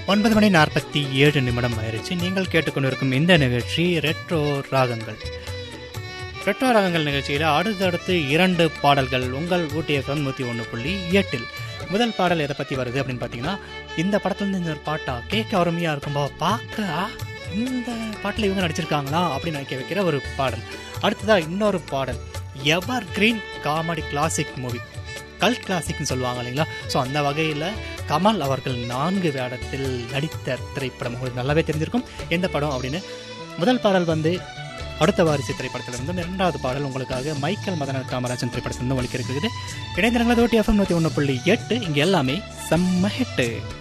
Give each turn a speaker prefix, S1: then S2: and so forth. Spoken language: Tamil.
S1: ஒன்பது மணி நாற்பத்தி ஏழு நிமிடம் ஆயிருச்சு நீங்கள் கேட்டுக்கொண்டிருக்கும் இந்த நிகழ்ச்சி ரெட்ரோ ராகங்கள் ரெட்ரோ ராகங்கள் நிகழ்ச்சியில் அடுத்தடுத்து இரண்டு பாடல்கள் உங்கள் ஊட்டி எஃப்எம் நூற்றி ஒன்று புள்ளி எட்டில் முதல் பாடல் எதை பற்றி வருது அப்படின்னு பார்த்தீங்கன்னா இந்த படத்துலேருந்து இந்த ஒரு பாட்டா கேட்க அருமையாக இருக்கும்பா பார்க்க ஆ, இந்த பாட்டில் இவங்க நடிச்சிருக்காங்களா அப்படின்னு நினைக்க வைக்கிற ஒரு பாடல் அடுத்ததாக இன்னொரு பாடல் evergreen comedy classic movie cult கிளாசிக்னு சொல்லுவாங்க இல்லைங்களா ஸோ அந்த வகையில் கமல் அவர்கள் நான்கு வேடத்தில் நடித்த திரைப்படம் உங்களுக்கு நல்லாவே தெரிஞ்சிருக்கும் எந்த படம் அப்படின்னு முதல் பாடல் வந்து அடுத்த வாரிசு திரைப்படத்திலிருந்தும் இரண்டாவது பாடல் உங்களுக்காக மைக்கேல் மதன காமராஜன் திரைப்படத்திலிருந்து ஒழிக்க இருக்குது இணைந்திரங்களா தோட்டி எஃப்எம் நூற்றி ஒன்று புள்ளி எட்டு இங்கே எல்லாமே செம்ம ஹிட்டு